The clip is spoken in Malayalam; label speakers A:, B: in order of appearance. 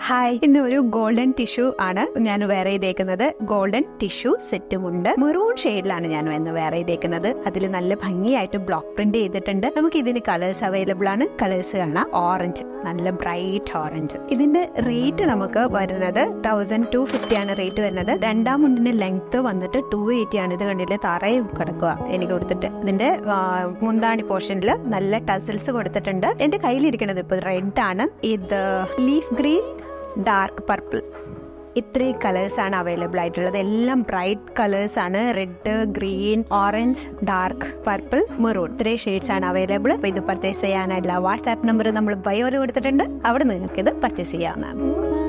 A: ഹായ് ഇന്ന് ഒരു ഗോൾഡൻ ടിഷ്യൂ ആണ് ഞാൻ വെയർ ചെയ്തേക്കുന്നത് ഗോൾഡൻ ടിഷ്യൂ സെറ്റും ഉണ്ട് മെറൂൺ ഷെയ്ഡിലാണ് ഞാൻ ഇന്ന് വെയർ ചെയ്തേക്കുന്നത് അതിൽ നല്ല ഭംഗിയായിട്ട് ബ്ലോക്ക് പ്രിന്റ് ചെയ്തിട്ടുണ്ട് നമുക്ക് ഇതിന് കളേഴ്സ് അവൈലബിൾ ആണ് കളേഴ്സ് കാണാം ഓറഞ്ച് നല്ല ബ്രൈറ്റ് ഓറഞ്ച് ഇതിന്റെ റേറ്റ് നമുക്ക് വരുന്നത് തൗസൻഡ് ടു ഫിഫ്റ്റി ആണ് റേറ്റ് വരുന്നത് രണ്ടാം മുണ്ടിന്റെ ലെങ്ത് വന്നിട്ട് ടു എയ്റ്റി ആണ് ഇത് കണ്ടില്ലേ തറയിൽ കിടക്കുക എനിക്ക് കൊടുത്തിട്ട് ഇതിന്റെ ആ, മുന്താണി പോർഷനിൽ നല്ല ടസിൽസ് കൊടുത്തിട്ടുണ്ട് എന്റെ കയ്യിലിരിക്കുന്നത് ഇപ്പൊ റെഡ് ആണ് ഇത് ലീഫ് ഗ്രീൻ ഡാർക്ക് പർപ്പിൾ ഇത്രയും കളേഴ്സ് ആണ് അവൈലബിൾ ആയിട്ടുള്ളത് എല്ലാം ബ്രൈറ്റ് കളേഴ്സ് ആണ് red green orange dark purple maroon ഇത്രയും ഷെയ്ഡ്സ് ആണ് അവൈലബിൾ അപ്പൊ ഇത് പർച്ചേസ് ചെയ്യാനായിട്ടുള്ള വാട്സാപ്പ് നമ്പർ നമ്മൾ ബയോയിൽ കൊടുത്തിട്ടുണ്ട് അവിടെ നിങ്ങൾക്ക് ഇത് പർച്ചേസ് ചെയ്യാവുന്നതാണ്